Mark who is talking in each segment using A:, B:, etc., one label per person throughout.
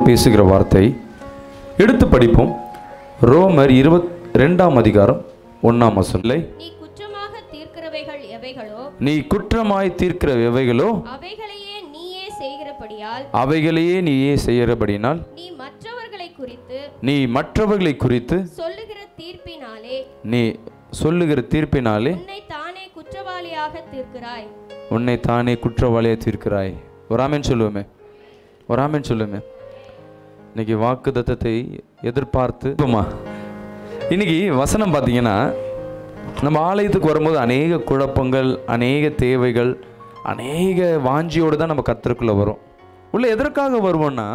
A: பேசுகிற வார்த்தை எடுத்து படிப்போம் ரோமர் இருபத் ரெண்டாம் அதிகாரம் ஒன்றாம் வசல்லை
B: நீ குற்றமாக தீர்க்கிறவைகள் எவைகளோ
A: நீ குற்றமாய் தீர்க்கிற எவைகளோ
B: அவைகளையே நீயே செய்கிறபடியால்
A: அவைகளையே நீயே செய்கிறபடினால்
B: நீ மற்றவர்களை குறித்து
A: நீ மற்றவர்களை குறித்து
B: சொல்லுகிற தீர்ப்பினாலே
A: நீ சொல்லுகிற தீர்ப்பினாலே
B: உன்னை தானே குற்றவாளியாக தீர்க்கிறாய்
A: உன்னை தானே குற்றவாளியை தீர்க்கிறாய் ஒரு ஆமென் சொல்லுவோமே ஒரு ஆமென் சொல்லுவோமே இன்னைக்கு வாக்கு தத்தத்தை எதிர்பார்த்து இப்போமா இன்னைக்கு வசனம் பார்த்தீங்கன்னா நம்ம ஆலயத்துக்கு வரும்போது அநேக குழப்பங்கள் அநேக தேவைகள் அநேக வாஞ்சியோடு தான் நம்ம கத்தருக்குள்ளே வரும் உள்ள எதற்காக வருவோம்னா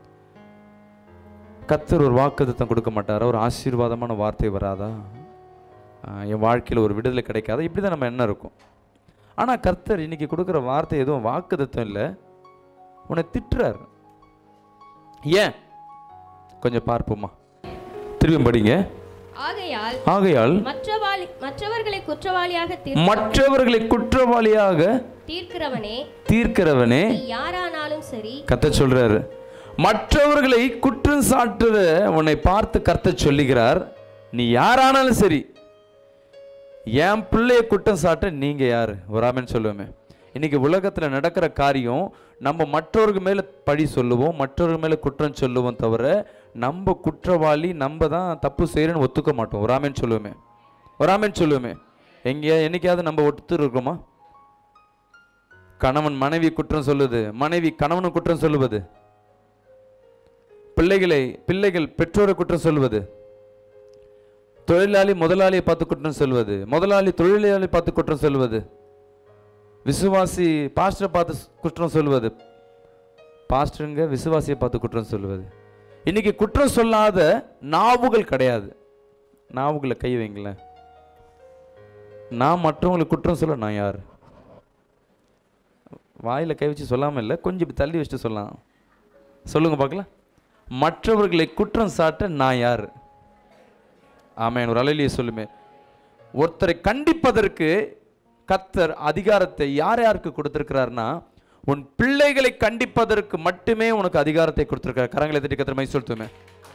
A: கத்தர் ஒரு வாக்குத்தத்தம் கொடுக்க மாட்டாரா ஒரு ஆசீர்வாதமான வார்த்தை வராதா ஆஹ் என் வாழ்க்கையில் ஒரு விடுதலை கிடைக்காதா இப்படி தான் நம்ம எண்ணம் இருக்கும் ஆனால் கர்த்தர் இன்னைக்கு கொடுக்குற வார்த்தை எதுவும் வாக்குத்தத்தம் இல்லை உன்னை திட்டுறார் ஏன் கொஞ்சம் பார்ப்போமா திரும்பி படிங்க
B: ஆகையால்
A: ஆகையால்
B: மற்றவாளி மற்றவர்களை குற்றவாளியாக தீர்
A: மற்றவர்களை குற்றவாளியாக
B: தீர்க்கிறவனே
A: தீர்க்கிறவனே
B: நீ யாரானாலும் சரி
A: கத்த சொல்றாரு மற்றவர்களை குற்றம் சாட்டுற உன்னை பார்த்து கர்த்த சொல்லுகிறார் நீ யாரானாலும் சரி என் பிள்ளைய குற்றம் சாட்ட நீங்க யாரு ஒரு ஆமென் சொல்லுவோமே இன்னைக்கு உலகத்துல நடக்கிற காரியம் நம்ம மற்றவர்கள் மேல பழி சொல்லுவோம் மற்றவர்கள் மேல குற்றம் சொல்லுவோம் தவிர நம்ம குற்றவாளி நம்ம தான் தப்பு செய்யறோன்னு ஒத்துக்க மாட்டோம் ஒரு ஆமென் சொல்லுவோமே ஒரு ஆமென் சொல்லுவோமே எங்கேயா என்னைக்காவது நம்ம ஒத்து இருக்கோமா கணவன் மனைவி குற்றம் சொல்லுது மனைவி கணவனு குற்றம் சொல்லுவது பிள்ளைகளை பிள்ளைகள் பெற்றோரை குற்றம் சொல்வது தொழிலாளி முதலாளியை பார்த்து குற்றம் சொல்வது முதலாளி தொழிலாளி பார்த்து குற்றம் சொல்வது விசுவாசி பாஸ்டரை பார்த்து குற்றம் சொல்வது பாஸ்டருங்க விசுவாசியை பார்த்து குற்றம் சொல்வது இன்னைக்கு குற்றம் சொல்லாத நாவுகள் கிடையாது நாவுகளை கை வைங்களேன் நான் மற்றவங்களுக்கு குற்றம் சொல்ல நான் யார் வாயில் கை வச்சு சொல்லாமல் இல்லை கொஞ்சம் இப்படி தள்ளி வச்சுட்டு சொல்லலாம் சொல்லுங்க பார்க்கலாம் மற்றவர்களை குற்றம் சாட்ட நான் யார் ஆமென் ஒரு அலையிலேயே சொல்லுமே ஒருத்தரை கண்டிப்பதற்கு கத்தர் அதிகாரத்தை யார் யாருக்கு கொடுத்திருக்கிறார்னா உன் பிள்ளைகளை கண்டிப்பதற்கு மட்டுமே உனக்கு அதிகாரத்தை கொடுத்திருக்கிறார் கரங்களை தட்டி கத்திர மை சொல்லுமே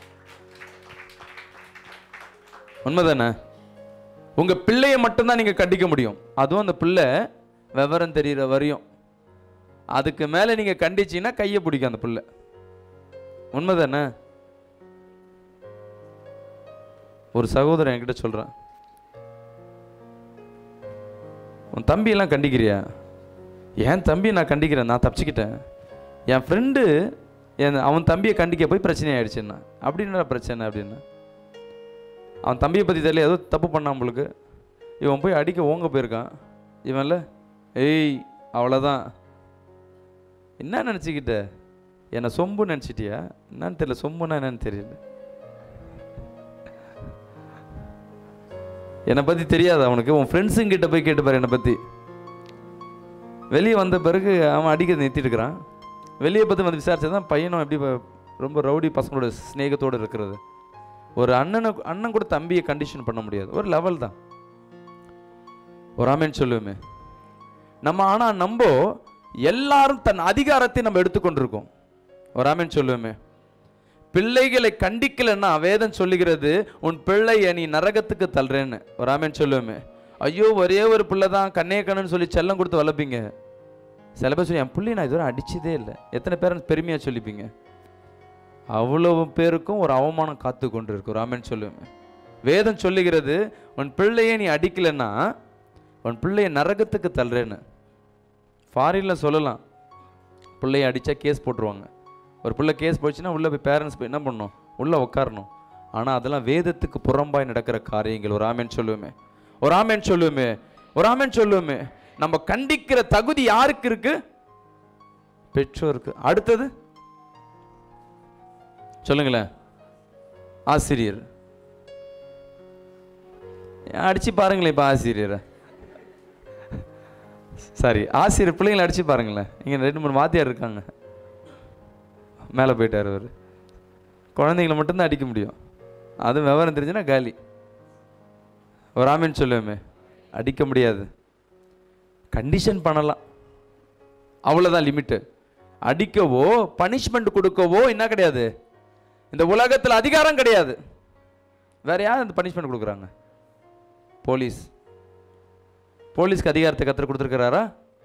A: உண்மைதானே உங்க பிள்ளையை மட்டும்தான் நீங்க கண்டிக்க முடியும் அதுவும் அந்த பிள்ளை விவரம் தெரிகிற வரையும் அதுக்கு மேல நீங்க கண்டிச்சீங்கன்னா கையை பிடிக்கும் அந்த பிள்ளை உண்மைதானே ஒரு சகோதரன் என்கிட்ட சொல்றான் உன் தம்பியெல்லாம் கண்டிக்கிறியா என் தம்பியை நான் கண்டிக்கிறேன் நான் தப்பிச்சுக்கிட்டேன் என் ஃப்ரெண்டு என் அவன் தம்பியை கண்டிக்க போய் பிரச்சனை ஆயிடுச்சுன்னா அப்படின்னா பிரச்சனை அப்படின்னா அவன் தம்பியை பற்றி தெரியல ஏதோ தப்பு பண்ணான் உங்களுக்கு இவன் போய் அடிக்க ஓங்க போயிருக்கான் இவன்ல ஏய் அவ்வளோதான் என்ன நினச்சிக்கிட்ட என்னை சொம்பு நினச்சிட்டியா என்னன்னு தெரியல சொம்புன்னா என்னன்னு தெரியல என்னை பற்றி தெரியாது அவனுக்கு உன் ஃப்ரெண்ட்ஸுங்கிட்ட போய் கேட்டு பாரு என்னை பற்றி வெளியே வந்த பிறகு அவன் அடிக்க நிறுத்திட்டு இருக்கிறான் வெளியே பற்றி வந்து விசாரிச்சா தான் பையனும் எப்படி ப- ரொம்ப ரவுடி பசங்களோட ஸ்நேகத்தோடு இருக்கிறது ஒரு அண்ணனை அண்ணன் கூட தம்பியை கண்டிஷன் பண்ண முடியாது ஒரு லெவல் தான் ஒரு ஆமேன்னு சொல்லுவோமே நம்ம ஆனால் நம்ம எல்லாரும் தன் அதிகாரத்தை நம்ம எடுத்துக்கொண்டிருக்கோம் ஒரு ஆமேன் சொல்லுவோமே பிள்ளைகளை கண்டிக்கலைன்னா வேதம் சொல்லுகிறது உன் பிள்ளையை நீ நரகத்துக்கு தள்ளுறேன்னு ஒரு ஆமேன் சொல்லுவோமே ஐயோ ஒரே ஒரு பிள்ளை தான் கண்ணே கண்ணுன்னு சொல்லி செல்லம் கொடுத்து வளர்ப்பீங்க சில பேர் சொல்லி என் பிள்ளையை நான் இதுவரை அடிச்சதே இல்லை எத்தனை பேர் பெருமையாக சொல்லிப்பீங்க அவ்வளவு பேருக்கும் ஒரு அவமானம் காத்து கொண்டு இருக்கு ஒரு ஆமேன் சொல்லுவேன் வேதம் சொல்லுகிறது உன் பிள்ளையை நீ அடிக்கலைன்னா உன் பிள்ளையை நரகத்துக்கு தள்ளுறேன்னு ஃபாரினில் சொல்லலாம் பிள்ளைய அடித்தா கேஸ் போட்டுருவாங்க ஒரு பிள்ளை கேஸ் போச்சுன்னா உள்ளே போய் பேரண்ட்ஸ் போய் என்ன பண்ணணும் உள்ளே உட்காரணும் ஆனால் அதெல்லாம் வேதத்துக்கு புறம்பாய் நடக்கிற காரியங்கள் ஒரு ஆமேன் சொல்லுவோமே ஒரு ஆமேன் சொல்லுவோமே ஒரு ஆமேன் சொல்லுவோமே நம்ம கண்டிக்கிற தகுதி யாருக்கு இருக்கு பெற்றோருக்கு அடுத்தது சொல்லுங்களேன் ஆசிரியர் அடிச்சு பாருங்களேன் இப்போ ஆசிரியரை சாரி ஆசிரியர் பிள்ளைங்களை அடிச்சு பாருங்களேன் இங்கே ரெண்டு மூணு வாத்தியார் இருக்காங்க மேலே போயிட்டார் அவர் குழந்தைங்களை மட்டும்தான் அடிக்க முடியும் அது விவரம் தெரிஞ்சுன்னா காலி ஒரு ஆமீன் சொல்லுவேமே அடிக்க முடியாது கண்டிஷன் பண்ணலாம் அவ்வளோதான் லிமிட்டு அடிக்கவோ பனிஷ்மெண்ட் கொடுக்கவோ என்ன கிடையாது இந்த உலகத்தில் அதிகாரம் கிடையாது வேற யார் அந்த பனிஷ்மெண்ட் கொடுக்குறாங்க போலீஸ் போலீஸ்க்கு அதிகாரத்தை கத்தர் கொடுத்துருக்கிறாரா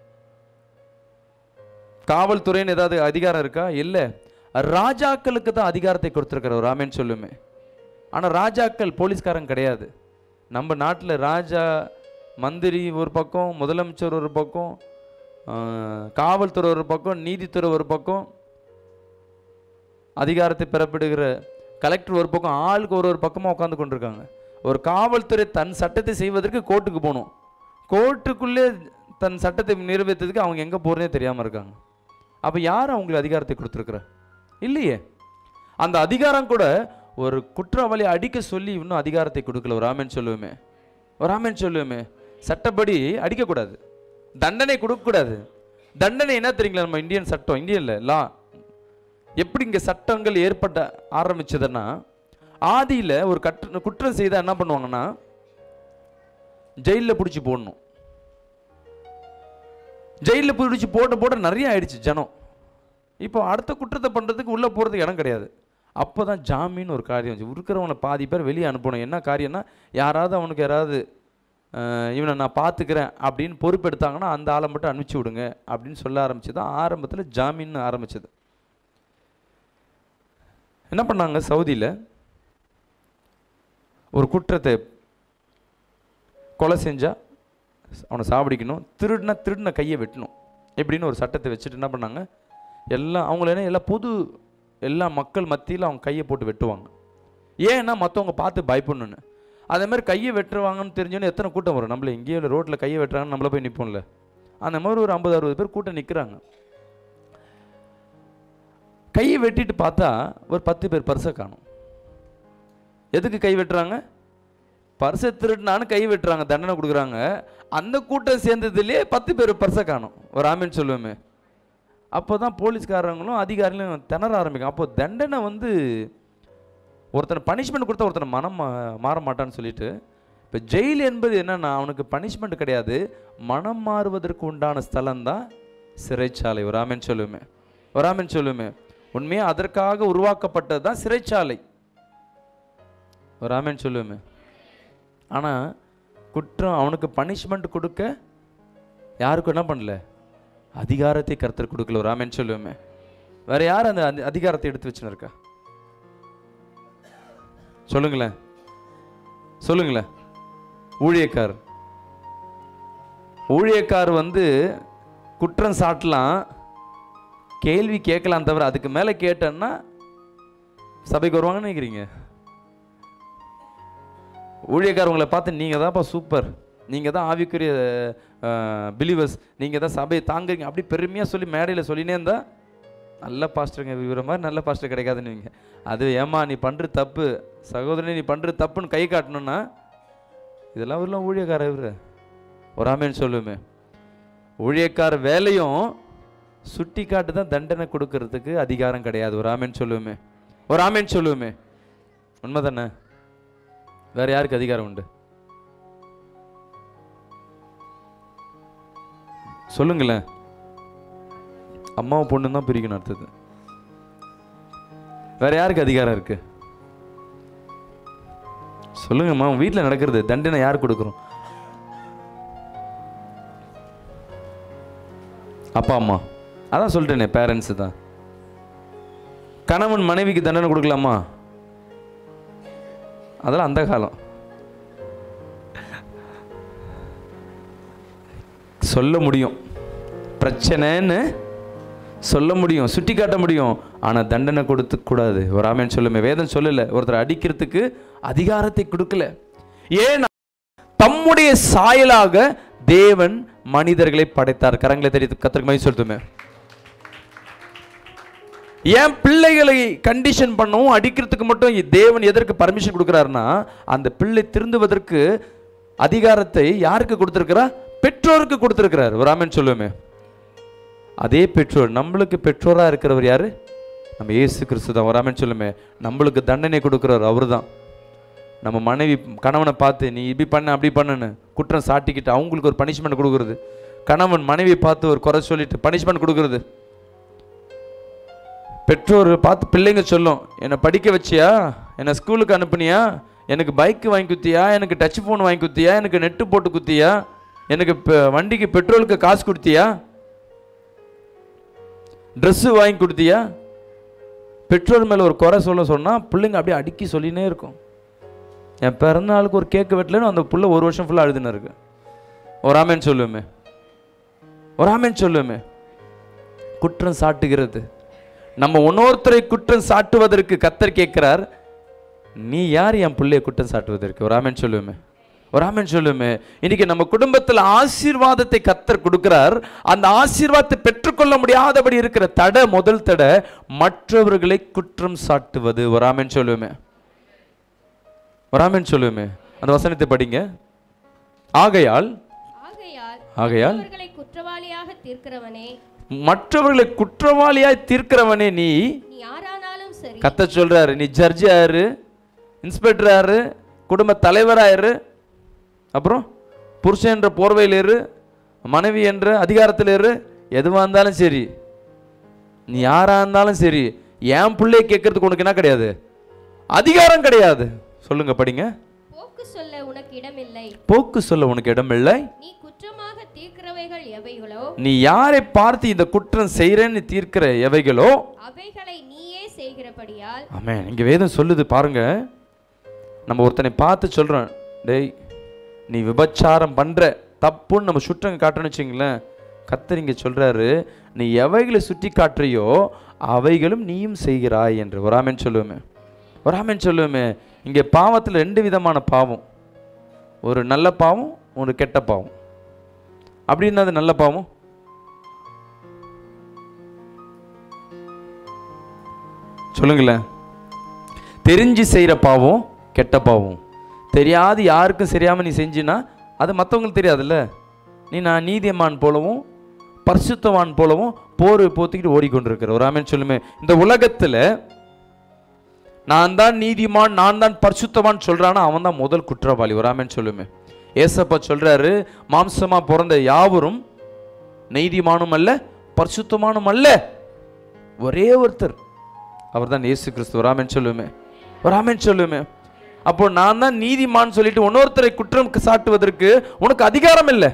A: காவல்துறைன்னு ஏதாவது அதிகாரம் இருக்கா இல்லை ராஜாக்களுக்கு தான் அதிகாரத்தை கொடுத்துருக்கிறார் ராமேன்னு சொல்லுமே ஆனால் ராஜாக்கள் போலீஸ்காரன் கிடையாது நம்ம நாட்டில் ராஜா மந்திரி ஒரு பக்கம் முதலமைச்சர் ஒரு பக்கம் ஆஹ், காவல்துறை ஒரு பக்கம் நீதித்துறை ஒரு பக்கம் அதிகாரத்தை பெறப்படுகிற கலெக்டர் ஒரு பக்கம் ஆளுக்கு ஒரு ஒரு பக்கமாக உட்காந்து கொண்டிருக்காங்க ஒரு காவல்துறை தன் சட்டத்தை செய்வதற்கு கோர்ட்டுக்கு போகணும் கோர்ட்டுக்குள்ளே தன் சட்டத்தை நிறைவேற்றதுக்கு அவங்க எங்கே போகிறதே தெரியாமல் இருக்காங்க அப்போ யார் அவங்களுக்கு அதிகாரத்தை கொடுத்துருக்குற இல்லையே அந்த அதிகாரம் கூட ஒரு குற்றவாளி அடிக்க சொல்லி இன்னும் அதிகாரத்தை கொடுக்கல ஒரு ஆமேன் சொல்லுவோமே ஒரு ஆமேன் சொல்லுவோமே சட்டப்படி அடிக்கக்கூடாது தண்டனை கொடுக்கக்கூடாது தண்டனை என்ன தெரியுங்களா நம்ம இந்தியன் சட்டம் இந்தியன்ல லா எப்படி இங்கே சட்டங்கள் ஏற்பட்ட ஆரம்பிச்சதுன்னா ஆதியில் ஒரு கற்ற குற்றம் செய்தால் என்ன பண்ணுவாங்கன்னா ஜெயிலில் பிடிச்சி போடணும் ஜெயிலில் பிடிச்சி போட்ட போட நிறைய ஆயிடுச்சு ஜனம் இப்போ அடுத்த குற்றத்தை பண்ணுறதுக்கு உள்ளே போகிறதுக்கு இடம் கிடையாது அப்போ தான் ஜாமீன் ஒரு காரியம் வந்துச்சு இருக்கிறவனை பாதி பேர் வெளியே அனுப்பணும் என்ன காரியம்னா யாராவது அவனுக்கு யாராவது அஹ், இவனை நான் பார்த்துக்கிறேன் அப்படின்னு பொறுப்பெடுத்தாங்கன்னா அந்த ஆளை மட்டும் அனுப்பிச்சி விடுங்க அப்படின்னு சொல்ல ஆரம்பிச்சு தான் ஆரம்பத்தில் ஜாமீன் ஆரம்பிச்சது என்ன பண்ணாங்க சவுதியில் ஒரு குற்றத்தை கொலை செஞ்சா அவனை சாவடிக்கணும் திருடினா திருடின கையை வெட்டணும் இப்படின்னு ஒரு சட்டத்தை வச்சுட்டு என்ன பண்ணாங்க எல்லாம் அவங்கள என்ன எல்லாம் பொது எல்லா மக்கள் மத்தியில் அவங்க கையை போட்டு வெட்டுவாங்க ஏன்னா மற்றவங்க பார்த்து பயப்படணுன்னு அதே மாதிரி கையை வெட்டுருவாங்கன்னு தெரிஞ்சோன்னே எத்தனை கூட்டம் வரும் நம்மள எங்கேயோ ரோட்டில் கையை வெட்டுறாங்கன்னு நம்மள போய் நிற்போம்ல அந்த மாதிரி ஒரு ஐம்பது அறுபது பேர் கூட்டம் நிற்கிறாங்க கையை வெட்டிட்டு பார்த்தா ஒரு பத்து பேர் பர்ஸை காணும் எதுக்கு கை வெட்டுறாங்க பர்ஸை திருடினான்னு கை வெட்டுறாங்க தண்டனை கொடுக்குறாங்க அந்த கூட்டம் சேர்ந்ததுலேயே பத்து பேர் பர்ஸை காணும் ஒரு ஆமீன் சொல்லுவோமே அப்போ தான் போலீஸ்காரங்களும் அதிகாரிகளும் திணற ஆரம்பிக்கும் அப்போ தண்டனை வந்து ஒருத்தனை பனிஷ்மெண்ட் கொடுத்தா ஒருத்தனை மனம் மா- மாற மாட்டான்னு சொல்லிட்டு இப்போ ஜெயில் என்பது என்னன்னா அவனுக்கு பனிஷ்மெண்ட் கிடையாது மனம் மாறுவதற்கு உண்டான ஸ்தலம் தான் சிறைச்சாலை ஒரு ஆமீன் சொல்லுவோமே ஒரு ஆமீன் சொல்லுவோமே உண்மையாக அதற்காக உருவாக்கப்பட்டது தான் சிறைச்சாலை ஒரு ஆமீன் சொல்லுவோமே ஆனால் குற்றம் அவனுக்கு பனிஷ்மெண்ட் கொடுக்க யாருக்கும் என்ன பண்ணல அதிகாரத்தை கருத்தர் கொடுக்கல ஒரு ஆமேன்னு சொல்லுவோமே வேற யார் அந்த அந்த அதிகாரத்தை எடுத்து வச்சுன்னு இருக்கா சொல்லுங்களேன் சொல்லுங்களேன் ஊழியக்கார் ஊழியக்கார் வந்து குற்றம் சாட்டலாம் கேள்வி கேட்கலாம் தவிர அதுக்கு மேலே கேட்டேன்னா சபைக்கு வருவாங்கன்னு நினைக்கிறீங்க ஊழியக்கார் உங்களை பார்த்து நீங்கள் தான்ப்பா சூப்பர் நீங்கள் தான் ஆவிக்குரிய பிலீவர்ஸ் நீங்கள் தான் சபையை தாங்குறீங்க அப்படி பெருமையாக சொல்லி மேடையில் சொல்லினே இருந்தா நல்ல பாஸ்டருங்க இவர மாதிரி நல்ல பாஸ்டர் கிடைக்காதுன்னு நீங்க அது ஏமா நீ பண்ணுற தப்பு சகோதரனே நீ பண்ணுற தப்புன்னு கை காட்டணும்னா இதெல்லாம் இவரெல்லாம் ஊழியக்கார இவர் ஒரு ஆமேன்னு சொல்லுவேமே ஊழியக்கார வேலையும் சுட்டி காட்டு தான் தண்டனை கொடுக்கறதுக்கு அதிகாரம் கிடையாது ஒரு ஆமேன்னு சொல்லுவோமே ஒரு ஆமேன்னு சொல்லுவோமே உண்மை தானே வேற யாருக்கு அதிகாரம் உண்டு சொல்லுங்களேன் அம்மாவும் பொண்ணு தான் பிரிக்கணும் அடுத்தது வேற யாருக்கு அதிகாரம் இருக்கு சொல்லுங்கம்மா உங்க வீட்டில் நடக்கிறது தண்டனை யார் கொடுக்குறோம் அப்பா அம்மா அதான் சொல்லிட்டேனே பேரண்ட்ஸ் தான் கணவன் மனைவிக்கு தண்டனை கொடுக்கலாமா அதெல்லாம் அந்த காலம் சொல்ல முடியும் பிரச்சனைன்னு சொல்ல முடியும் சுட்டி காட்ட முடியும் ஆனால் தண்டனை கொடுத்து கூடாது ஒரு ஆமேன்னு சொல்லுமே வேதம் சொல்லல ஒருத்தர் அடிக்கிறதுக்கு அதிகாரத்தை கொடுக்கல ஏன் தம்முடைய சாயலாக தேவன் மனிதர்களை படைத்தார் கரங்களை தெரிவித்து கத்திரக்கு மாதிரி சொல்லுமே ஏன் பிள்ளைகளை கண்டிஷன் பண்ணவும் அடிக்கிறதுக்கு மட்டும் தேவன் எதற்கு பர்மிஷன் கொடுக்குறாருன்னா அந்த பிள்ளை திருந்துவதற்கு அதிகாரத்தை யாருக்கு கொடுத்துருக்கிறா பெற்றோருக்கு கொடுத்துருக்கிறார் ஒரு ஆமேன்னு சொல்லுவோமே அதே பெற்றோர் நம்மளுக்கு பெற்றோராக இருக்கிறவர் யாரு நம்ம இயேசு கிறிஸ்து தான் ஒரு ஆமேன்னு சொல்லுமே நம்மளுக்கு தண்டனை கொடுக்குறவர் அவர் தான் நம்ம மனைவி கணவனை பார்த்து நீ இப்படி பண்ண அப்படி பண்ணுன்னு குற்றம் சாட்டிக்கிட்டு அவங்களுக்கு ஒரு பனிஷ்மெண்ட் கொடுக்குறது கணவன் மனைவியை பார்த்து ஒரு குறை சொல்லிட்டு பனிஷ்மெண்ட் கொடுக்குறது பெற்றோர் பார்த்து பிள்ளைங்க சொல்லும் என்னை படிக்க வச்சியா என்னை ஸ்கூலுக்கு அனுப்புனியா எனக்கு பைக்கு வாங்கி குத்தியா எனக்கு டச் ஃபோன் வாங்கி குத்தியா எனக்கு நெட்டு போட்டு குத்தியா எனக்கு இப்போ வண்டிக்கு பெட்ரோலுக்கு காசு கொடுத்தியா ட்ரெஸ்ஸு வாங்கி கொடுத்தியா பெற்றோர் மேலே ஒரு குறை சொல்ல சொன்னால் பிள்ளைங்க அப்படியே அடுக்கி சொல்லினே இருக்கும் என் பிறந்த நாளுக்கு ஒரு கேக்கு வெட்டலன்னு அந்த புள்ள ஒரு வருஷம் ஃபுல்லாக அழுதுன்னு இருக்கு ஒரு ஆமேன்னு சொல்லுவேமே ஒரு ஆமேன்னு சொல்லுவேமே குற்றம் சாட்டுகிறது நம்ம இன்னொருத்தரை குற்றம் சாட்டுவதற்கு கத்தர் கேட்கிறார் நீ யார் என் பிள்ளைய குற்றம் சாட்டுவதற்கு ஒரு ஆமேன் சொல்லுவேமே ஒரு ஆமேன் சொல்லுவேமே இன்னைக்கு நம்ம குடும்பத்தில் ஆசீர்வாதத்தை கத்தர் கொடுக்கிறார் அந்த ஆசீர்வாதத்தை பெற்றுக்கொள்ள முடியாதபடி இருக்கிற தடை முதல் தடை மற்றவர்களை குற்றம் சாட்டுவது ஒரு ஆமேன் சொல்லுவேமே ஒரு ஆமேன் சொல்லுவேமே அந்த வசனத்தை படிங்க ஆகையால்
B: ஆகையால்
A: ஆகையால்
B: மற்றவர்களை குற்றவாளியாக தீர்க்கிறவனே
A: மற்றவர்களை குற்றவாளியாய் தீர்க்கிறவனே நீ
B: நீ யாரானாலும் சரி
A: கத்த சொல்றாரு நீ ஜட்ஜ் ஆறு இன்ஸ்பெக்டர் ஆறு குடும்ப தலைவராயிரு அப்புறம் புருஷன் என்ற போர்வையில் இரு மனைவி என்ற அதிகாரத்தில் இரு எதுவாக இருந்தாலும் சரி நீ யாரா இருந்தாலும் சரி என் பிள்ளைய கேட்கறதுக்கு உனக்கு என்ன கிடையாது அதிகாரம் கிடையாது சொல்லுங்க படிங்க
B: போக்கு சொல்ல உனக்கு இடமில்லை
A: போக்கு சொல்ல உனக்கு இடமில்லை
B: நீ குற்றமாக தீர்க்கிறவைகள் எவைகளோ
A: நீ யாரை பார்த்து இந்த குற்றம் செய்கிறேன்னு தீர்க்கிற எவைகளோ
B: அவைகளை நீயே செய்கிறபடியால்
A: ஆமென் இங்கே வேதம் சொல்லுது பாருங்க நம்ம ஒருத்தனை பார்த்து சொல்கிறோம் டேய் நீ விபச்சாரம் பண்ணுற தப்புன்னு நம்ம சுற்றங்க காட்டுறோன்னு வச்சுங்களேன் கத்தர் இங்கே சொல்கிறாரு நீ எவைகளை சுட்டி காட்டுறியோ அவைகளும் நீயும் செய்கிறாய் என்று ஒரு ஆமென் சொல்லுவோமே ஒரு ஆமென் சொல்லுவோமே இங்கே பாவத்தில் ரெண்டு விதமான பாவம் ஒரு நல்ல பாவம் ஒரு கெட்ட பாவம் அப்படின்னா அது நல்ல பாவம் சொல்லுங்களேன் தெரிஞ்சு செய்கிற பாவம் கெட்ட பாவம் தெரியாது யாருக்கும் சரியாமல் நீ செஞ்சினா அது மற்றவங்களுக்கு தெரியாதுல்ல நீ நான் நீதியமான் போலவும் பரிசுத்தவான் போலவும் போர் போத்திக்கிட்டு ஓடிக்கொண்டிருக்கிற ஒரு ஆமேன் சொல்லுமே இந்த உலகத்தில் நான் தான் நீதிமான் நான் தான் பரிசுத்தவான் சொல்றானா அவன் தான் முதல் குற்றவாளி ஒரு ஆமேன் சொல்லுமே ஏசப்பா சொல்றாரு மாம்சமா பிறந்த யாவரும் நீதிமானும் அல்ல பரிசுத்தமானும் அல்ல ஒரே ஒருத்தர் அவர் தான் இயேசு கிறிஸ்து ஒரு ஆமென் சொல்லுமே ஒரு ஆமென் சொல்லுமே அப்போ நான் தான் நீதிமான் சொல்லிட்டு இன்னொருத்தரை குற்றம் சாட்டுவதற்கு உனக்கு அதிகாரம் இல்லை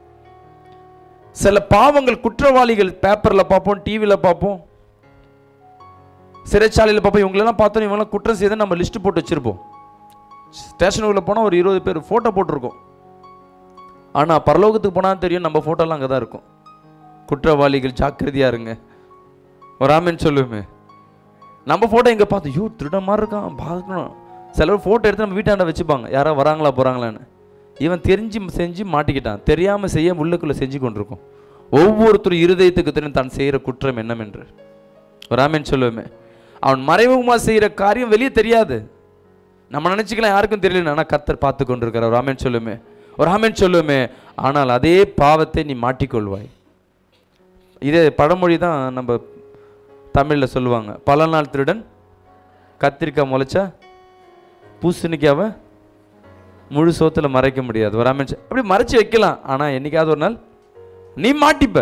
A: சில பாவங்கள் குற்றவாளிகள் பேப்பர்ல பார்ப்போம் டிவியில் பார்ப்போம் சிறைச்சாலையில் பார்ப்போம் இவங்களெல்லாம் பார்த்தோம் இவங்கெல்லாம் குற்றம் செய்த நம்ம லிஸ்ட் போட்டு வச்சிருப்போம் ஸ்டேஷனுக்குள்ள போனால் ஒரு இருபது பேர் ஃபோட்டோ போட்டிருக்கோம் ஆனால் பரலோகத்துக்கு போனால் தெரியும் நம்ம ஃபோட்டோலாம் அங்கே தான் இருக்கும் குற்றவாளிகள் ஜாக்கிரதையா இருங்க ஒரு ஆமென் சொல்லுவேமே நம்ம ஃபோட்டோ இங்கே பார்த்து ஐயோ திருட மாதிரி இருக்கான் பார்க்கணும் சிலர் ஃபோட்டோ எடுத்து நம்ம வீட்டாண்ட வச்சுப்பாங்க யாரோ வராங்களா போகிறாங்களான்னு இவன் தெரிஞ்சு செஞ்சு மாட்டிக்கிட்டான் தெரியாமல் செய்ய உள்ளுக்குள்ளே செஞ்சு கொண்டிருக்கும் ஒவ்வொருத்தரும் இருதயத்துக்கு தெரியும் தான் செய்கிற குற்றம் என்னவென்று ஒரு ஆமென் சொல்லுவேமே அவன் மறைமுகமாக செய்கிற காரியம் வெளியே தெரியாது நம்ம நினச்சிக்கலாம் யாருக்கும் தெரியல ஆனால் கர்த்தர் பார்த்து கொண்டிருக்கிறார் ஒரு ஆமென் சொல்லுமே ஒரு ஆமென் சொல்லுமே ஆனால் அதே பாவத்தை நீ மாட்டிக்கொள்வாய் இதே பழமொழி தான் நம்ம தமிழில் சொல்லுவாங்க பல நாள் திருடன் கத்திரிக்காய் முளைச்சா பூசணிக்காவை முழு சோத்துல மறைக்க முடியாது ஒரு ஆமென் சொ- அப்படி மறைச்சு வைக்கலாம் ஆனால் என்னைக்காவது ஒரு நாள் நீ மாட்டிப்ப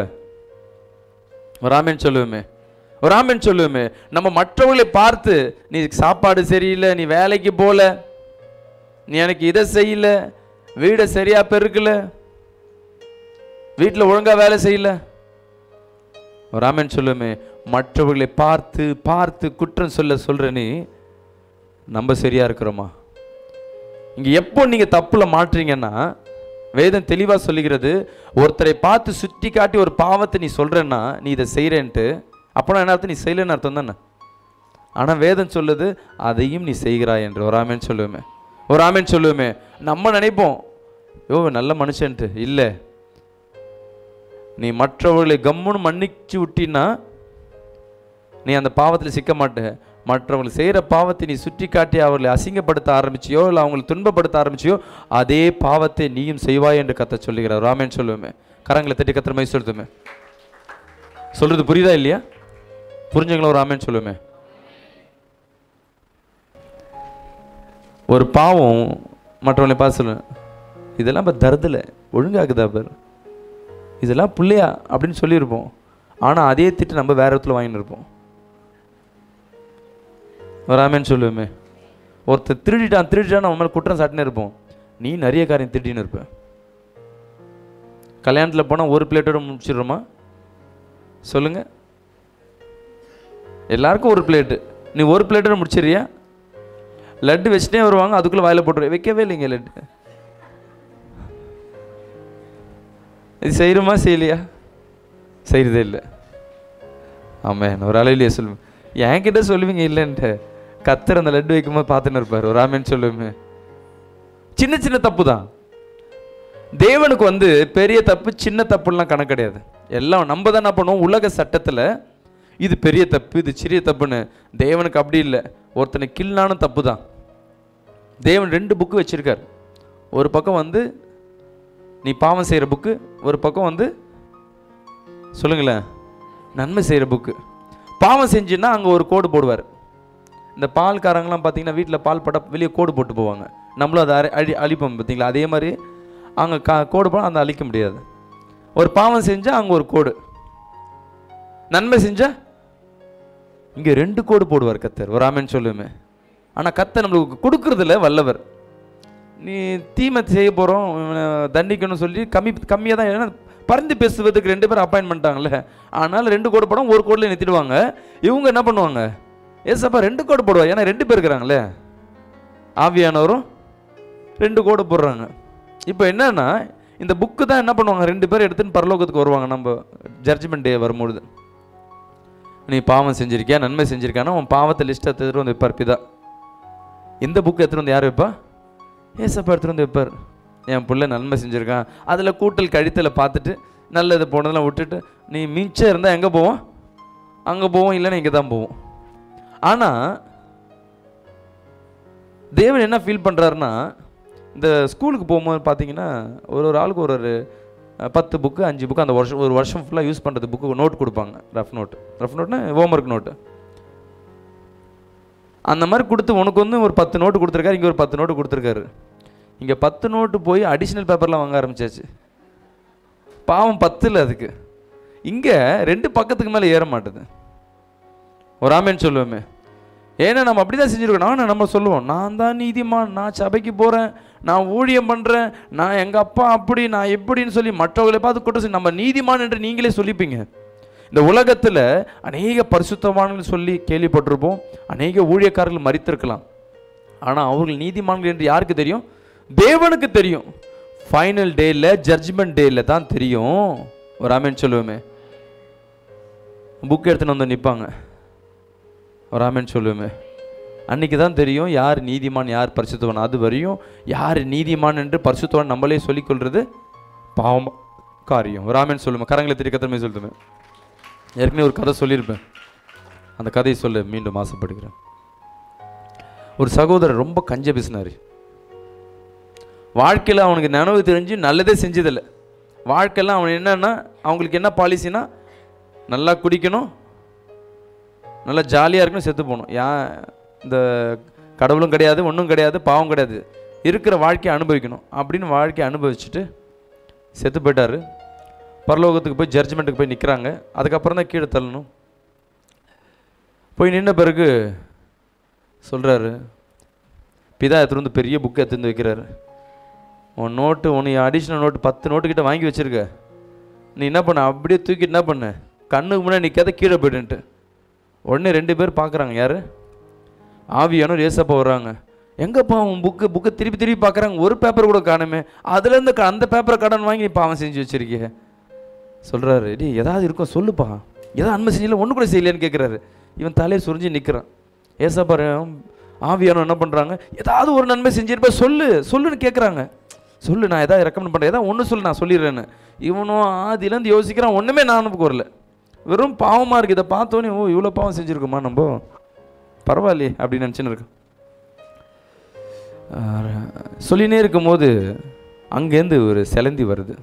A: ஒரு ஆமென் சொல்லுவோமே ஒரு ஆமென் சொல்லுவோமே நம்ம மற்றவர்களை பார்த்து நீ சாப்பாடு சரியில்லை நீ வேலைக்கு போல நீ எனக்கு இதை செய்யல வீடை சரியா பெருக்கல வீட்டில் ஒழுங்கா வேலை செய்யல ஒரு ஆமென் சொல்லுமே மற்றவர்களை பார்த்து பார்த்து குற்றம் சொல்ல சொல்ற நீ நம்ம சரியா இருக்கிறோமா இங்க எப்போ நீங்க தப்புல மாட்டுறீங்கன்னா வேதம் தெளிவா சொல்லுகிறது ஒருத்தரை பார்த்து சுட்டி காட்டி ஒரு பாவத்தை நீ சொல்றேன்னா நீ இதை செய்கிறேன்ட்டு அப்போனா என்ன அர்த்தம் நீ செய்யலைன்னு அர்த்தம் தானே ஆனால் வேதம் சொல்லுது அதையும் நீ செய்கிறாய் என்று ஒரு ஆமேன் சொல்லுவோமே ஒரு ஆமேன் சொல்லுவோமே நம்ம நினைப்போம் யோ நல்ல மனுஷன்ட்டு இல்லை நீ மற்றவர்களை கம்முன்னு மன்னிச்சு விட்டினா நீ அந்த பாவத்தில் சிக்க மாட்ட மற்றவங்களுக்கு செய்கிற பாவத்தை நீ சுட்டி காட்டி அவர்களை அசிங்கப்படுத்த ஆரம்பிச்சியோ இல்லை அவங்களை துன்பப்படுத்த ஆரம்பிச்சியோ அதே பாவத்தை நீயும் செய்வாய் என்று கத்த சொல்லுகிறார் ராமேன் சொல்லுவேமே கரங்களை தட்டி கத்துற மாதிரி சொல்லுதுமே சொல்றது புரியுதா இல்லையா புரிஞ்சுங்களா ஒரு ராமேன் சொல்லுவேமே ஒரு பாவம் மற்றவங்களை பார்த்து சொல்லுவேன் இதெல்லாம் இப்போ தருதில் ஒழுங்காக்குதா பேர் இதெல்லாம் பிள்ளையா அப்படின்னு சொல்லியிருப்போம் ஆனால் அதே திட்டு நம்ம வேற இடத்துல வாங்கின்னு இருப்போம் ஒரு ஆமேன்னு சொல்லுவேமே ஒருத்தர் திருடிட்டான் திருடிட்டான் அவன் மேலே குற்றம் சாட்டினே இருப்போம் நீ நிறைய காரியம் திருடின்னு இருப்ப கல்யாணத்தில் போனால் ஒரு பிளேட்டோட முடிச்சிடுறோமா சொல்லுங்க எல்லாருக்கும் ஒரு பிளேட்டு நீ ஒரு பிளேட்டோட முடிச்சிடுறியா லட்டு வச்சுட்டே வருவாங்க அதுக்குள்ளே வாயில போட்டுரு வைக்கவே இல்லைங்க லட்டு இது செய்கிறோமா செய்யலையா செய்கிறதே இல்லை ஆமாம் ஒரு அலையிலேயே சொல்லுவேன் என்கிட்ட சொல்லுவீங்க இல்லைன்ட்டு கத்தர் அந்த லட்டு வைக்கும்போது பார்த்துன்னு இருப்பார் ஒரு ஆமேன்னு சொல்லுவேமே சின்ன சின்ன தப்பு தான் தேவனுக்கு வந்து பெரிய தப்பு சின்ன தப்புலாம் கணக்கு கிடையாது எல்லாம் நம்ம தான் என்ன பண்ணுவோம் உலக சட்டத்தில் இது பெரிய தப்பு இது சிறிய தப்புன்னு தேவனுக்கு அப்படி இல்லை ஒருத்தனை கில்லானும் தப்பு தான் தேவன் ரெண்டு புக்கு வச்சிருக்கார் ஒரு பக்கம் வந்து நீ பாவம் செய்கிற புக்கு ஒரு பக்கம் வந்து சொல்லுங்களேன் நன்மை செய்கிற புக்கு பாவம் செஞ்சுன்னா அங்கே ஒரு கோடு போடுவார் இந்த பால்காரங்களாம் பார்த்தீங்கன்னா வீட்டில் பால் பட வெளியே கோடு போட்டு போவாங்க நம்மளும் அதை அரி- அழி அழிப்போம் பார்த்தீங்களா அதே மாதிரி அங்கே கா கோடு போனால் அந்த அழிக்க முடியாது ஒரு பாவம் செஞ்சால் அங்கே ஒரு கோடு நன்மை செஞ்சா இங்கே ரெண்டு கோடு போடுவார் கத்தர் ஒரு ஆமேன்னு சொல்லுவேமே ஆனால் கத்தர் நம்மளுக்கு கொடுக்கறதுல வல்லவர் நீ தீமை செய்ய போகிறோம் தண்டிக்கணும்னு சொல்லி கம்மி கம்மியாக தான் ஏன்னா பறந்து பேசுவதுக்கு ரெண்டு பேரும் அப்பாயின் பண்ணிட்டாங்கல்ல ஆனால் ரெண்டு கோடு போடும் ஒரு கோடில் நிறுத்திடுவாங்க இவங்க என்ன பண்ணுவாங்க ஏசப்பா ரெண்டு கோடு போடுவா ஏன்னா ரெண்டு பேர் இருக்கிறாங்களே ஆவியானவரும் ரெண்டு கோடு போடுறாங்க இப்போ என்னன்னா இந்த புக்கு தான் என்ன பண்ணுவாங்க ரெண்டு பேர் எடுத்துன்னு பரலோகத்துக்கு வருவாங்க நம்ம ஜட்ஜ்மெண்ட் டே வரும்பொழுது நீ பாவம் செஞ்சிருக்கியா நன்மை செஞ்சிருக்கானா உன் பாவத்தை லிஸ்ட்டை எடுத்துகிட்டு வந்து வைப்பார் பிதா இந்த புக் எடுத்துகிட்டு வந்து யார் வைப்பா ஏசப்பா எடுத்துகிட்டு வந்து வைப்பார் என் புள்ள நன்மை செஞ்சுருக்கான் அதில் கூட்டல் கழித்தலை பார்த்துட்டு நல்லது போனதெல்லாம் விட்டுட்டு நீ மிச்சம் இருந்தால் எங்கே போவோம் அங்கே போவோம் இல்லைன்னா இங்கே தான் போவோம் ஆனால் தேவன் என்ன ஃபீல் பண்ணுறாருன்னா இந்த ஸ்கூலுக்கு போகும்போது பார்த்தீங்கன்னா ஒரு ஒரு ஆளுக்கு ஒரு ஒரு அஹ், பத்து புக்கு அஞ்சு புக்கு அந்த வருஷம் ஒரு வருஷம் ஃபுல்லாக யூஸ் பண்ணுறது புக்கு நோட் கொடுப்பாங்க ரஃப் நோட் ரஃப் நோட்னா ஹோம்ஒர்க் நோட்டு அந்த மாதிரி கொடுத்து உனக்கு வந்து ஒரு பத்து நோட்டு கொடுத்துருக்காரு இங்கே ஒரு பத்து நோட்டு கொடுத்துருக்காரு இங்கே பத்து நோட்டு போய் அடிஷ்னல் பேப்பர்லாம் வாங்க ஆரம்பிச்சாச்சு பாவம் பத்து இல்லை அதுக்கு இங்கே ரெண்டு பக்கத்துக்கு மேலே ஏற மாட்டுது ஒரு ஆமேன்னு சொல்லுவோமே ஏன்னா நம்ம அப்படி தான் செஞ்சுருக்கோம் ஆனால் நம்ம சொல்லுவோம் நான் தான் நீதிமான் நான் சபைக்கு போகிறேன் நான் ஊழியம் பண்ணுறேன் நான் எங்கள் அப்பா அப்படி நான் எப்படின்னு சொல்லி மற்றவர்களை பார்த்து குற்றம் சொல்லி நம்ம நீதிமான் என்று நீங்களே சொல்லிப்பீங்க இந்த உலகத்தில் அநேக பரிசுத்தவான்கள் சொல்லி கேள்விப்பட்டிருப்போம் அநேக ஊழியக்காரர்கள் மறித்திருக்கலாம் ஆனால் அவர்கள் நீதிமான்கள் என்று யாருக்கு தெரியும் தேவனுக்கு தெரியும் ஃபைனல் டேயில் ஜட்ஜ்மெண்ட் டேயில் தான் தெரியும் ஒரு ஆமேன்னு சொல்லுவோமே புக் எடுத்துன்னு வந்து நிற்பாங்க ஒரு ஆமேன்னு சொல்லுவோமே அன்னைக்கு தான் தெரியும் யார் நீதிமான் யார் பரிசுத்தவன் அது வரையும் யார் நீதிமான் என்று பரிசுத்தவன் நம்மளே சொல்லிக்கொள்றது பாவம் காரியம் ஒரு ஆமேன்னு சொல்லுவேன் கரங்களை திரி கத்திரமே சொல்லுவேன் ஏற்கனவே ஒரு கதை சொல்லியிருப்பேன் அந்த கதையை சொல்ல மீண்டும் ஆசைப்படுகிறேன் ஒரு சகோதரர் ரொம்ப கஞ்ச பேசினார் வாழ்க்கையில் அவனுக்கு நினைவு தெரிஞ்சு நல்லதே செஞ்சதில்லை வாழ்க்கையில் அவன் என்னன்னா அவங்களுக்கு என்ன பாலிசினா நல்லா குடிக்கணும் நல்லா ஜாலியாக இருக்கணும் செத்து போகணும் ஏன் இந்த கடவுளும் கிடையாது ஒன்றும் கிடையாது பாவம் கிடையாது இருக்கிற வாழ்க்கையை அனுபவிக்கணும் அப்படின்னு வாழ்க்கையை அனுபவிச்சுட்டு செத்து போயிட்டாரு பரலோகத்துக்கு போய் ஜட்ஜ்மெண்ட்டுக்கு போய் நிற்கிறாங்க அதுக்கப்புறம் தான் கீழே தள்ளணும் போய் நின்ன பிறகு சொல்கிறாரு பிதா எடுத்துட்டு வந்து பெரிய புக்கு எடுத்துட்டு வந்து வைக்கிறாரு உன் நோட்டு உன் அடிஷ்னல் நோட்டு பத்து நோட்டு கிட்ட வாங்கி வச்சிருக்க நீ என்ன பண்ண அப்படியே தூக்கிட்டு என்ன பண்ண கண்ணுக்கு முன்னாடி நிற்காத கீழே போயிடுன்ட்டு உடனே ரெண்டு பேர் பார்க்குறாங்க யார் ஆவியானோர் ஏசப்பா வர்றாங்க எங்கப்பா உன் புக்கு புக்கை திருப்பி திருப்பி பார்க்குறாங்க ஒரு பேப்பர் கூட காணுமே அதுலேருந்து க- அந்த பேப்பரை கடன் வாங்கி நீ பாவம் செஞ்சு வச்சிருக்கிய சொல்கிறாரு டி ஏதாவது இருக்கும் சொல்லுப்பா ஏதாவது அன்மை செஞ்சல ஒன்று கூட செய்யலையான்னு கேட்குறாரு இவன் தலையை சுரிஞ்சு நிற்கிறான் ஏசப்பா ஆவியானோ என்ன பண்ணுறாங்க ஏதாவது ஒரு நன்மை செஞ்சிருப்ப சொல்லு சொல்லுன்னு கேட்குறாங்க சொல்லு நான் ஏதாவது ரெக்கமெண்ட் பண்ணுறேன் ஏதாவது ஒன்று சொல்லு நான் சொல்லிடுறேன்னு இவனும் ஆதியிலேருந்து யோசிக்கிறான் ஒன்றுமே நான் அனுப்புக்கு வரல வெறும் பாவமாக இருக்குது இதை பார்த்தோன்னே ஓ இவ்வளோ பாவம் செஞ்சுருக்கோமா நம்ம பரவாயில்லையே அப்படின்னு நினச்சின்னு இருக்கேன் ஆஹ், சொல்லினே இருக்கும்போது அங்கேருந்து ஒரு சிலந்தி வருது